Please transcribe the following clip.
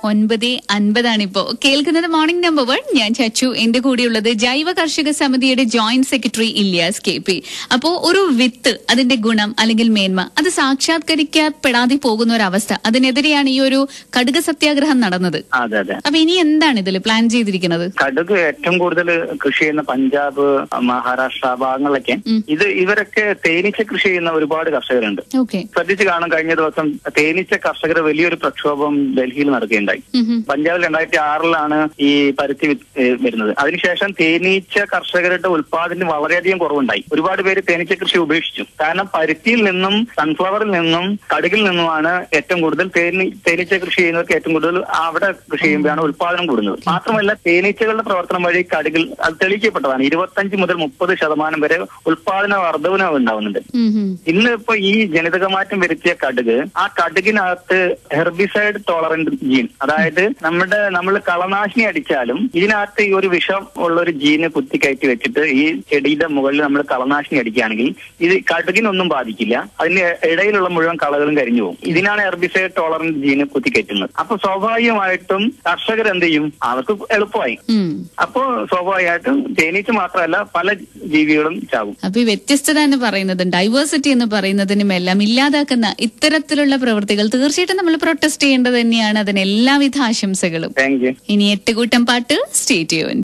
ഒൻപത് അൻപതാണ് ഇപ്പോ കേൾക്കുന്നത് മോർണിംഗ് നമ്പർ വൺ ഞാൻ ചച്ചു എന്റെ കൂടെയുള്ളത് ജൈവ കർഷക സമിതിയുടെ joint secretary Ilyas K P അപ്പോ ഒരു വിത്ത് അതിന്റെ ഗുണം അല്ലെങ്കിൽ മേന്മ അത് സാക്ഷാത്കരിക്കപ്പെടാതെ പോകുന്ന ഒരു അവസ്ഥ അതിനെതിരെയാണ് ഈ ഒരു കടുക സത്യാഗ്രഹം നടന്നത് അതെ അതെ അപ്പൊ ഇനി എന്താണ് ഇതിൽ പ്ലാൻ ചെയ്തിരിക്കുന്നത് കടുക് ഏറ്റവും കൂടുതൽ കൃഷി ചെയ്യുന്ന പഞ്ചാബ് മഹാരാഷ്ട്ര ഭാഗങ്ങളിലൊക്കെ ഇത് ഇവരൊക്കെ തേനീച്ച കൃഷി ചെയ്യുന്ന ഒരുപാട് കർഷകരുണ്ട് ഓക്കെ ശ്രദ്ധിച്ച് കാണും കഴിഞ്ഞ ദിവസം തേനീച്ച കർഷകർ വലിയൊരു പ്രക്ഷോഭം ഡൽഹിയിൽ നടക്കുകയുണ്ടായി പഞ്ചാബിൽ രണ്ടായിരത്തി ആറിലാണ് ഈ പരുത്തി വി- ഏ, വരുന്നത് അതിനുശേഷം തേനീച്ച കർഷകരുടെ ഉൽപാദനം വളരെയധികം കുറവുണ്ടായി ഒരുപാട് പേര് തേനീച്ച കൃഷി ഉപേക്ഷിച്ചു കാരണം പരുത്തിയിൽ നിന്നും സൺഫ്ലവറിൽ നിന്നും കടുകിൽ നിന്നുമാണ് ഏറ്റവും കൂടുതൽ തേനീ തേനീച്ച കൃഷി ചെയ്യുന്നവർക്ക് ഏറ്റവും കൂടുതൽ അവിടെ കൃഷി ചെയ്യുമ്പോഴാണ് ഉൽപാദനം കൂടുന്നത് മാത്രമല്ല തേനീച്ചകളുടെ പ്രവർത്തനം വഴി കടുകിൽ അത് തെളിയിക്കപ്പെട്ടതാണ് ഇരുപത്തഞ്ച് മുതൽ മുപ്പത് ശതമാനം വരെ ഉൽപാദന വർധനവ് ഉണ്ടാവുന്നുണ്ട് ഇന്ന് ഇപ്പൊ ഈ ജനിതക മാറ്റം വരുത്തിയ കടുക് ആ കടുകിനകത്ത് ഹെർബിസൈഡ് ടോളറന്റ് ജീൻ അതായത് നമ്മുടെ നമ്മൾ കളനാശിനി അടിച്ചാലും ഇതിനകത്ത് ഈ ഒരു വിഷം ഉള്ള ഒരു ജീന് കുത്തിക്കയറ്റി വെച്ചിട്ട് ഈ ചെടിയുടെ മുകളിൽ നമ്മൾ കളനാശിനി അടിക്കുകയാണെങ്കിൽ ഇത് കടുകിനൊന്നും ബാധിക്കില്ല അതിന് ഇടയിലുള്ള മുഴുവൻ കളകളും കരിഞ്ഞു പോകും ഇതിനാണ് ഹെർബിസൈഡ് ടോളറന്റ് ജീന് കുത്തിക്കയറ്റുന്നത് അപ്പൊ സ്വാഭാവികമായിട്ടും കർഷകർ എന്ത് ചെയ്യും അവർക്ക് എളുപ്പമായി അപ്പോ സ്വാഭാവികമായിട്ടും തേനീച്ച മാത്രമല്ല പല ജീവികളും ചാവും അപ്പൊ ഈ വ്യത്യസ്തത എന്ന് പറയുന്നതും ഡൈവേഴ്സിറ്റി എന്ന് പറയുന്നതിനും എല്ലാം ഇല്ലാതാക്കുന്ന ഇത്തരത്തിലുള്ള പ്രവൃത്തികൾ തീർച്ചയായിട്ടും നമ്മൾ പ്രൊട്ടസ്റ്റ് ചെയ്യേണ്ടത് തന്നെയാണ് അതിന് എല്ലാവിധ ആശംസകളും താങ്ക് യു ഇനി എട്ട് കൂട്ടം പാട്ട് സ്റ്റേറ്റ് യൂൻ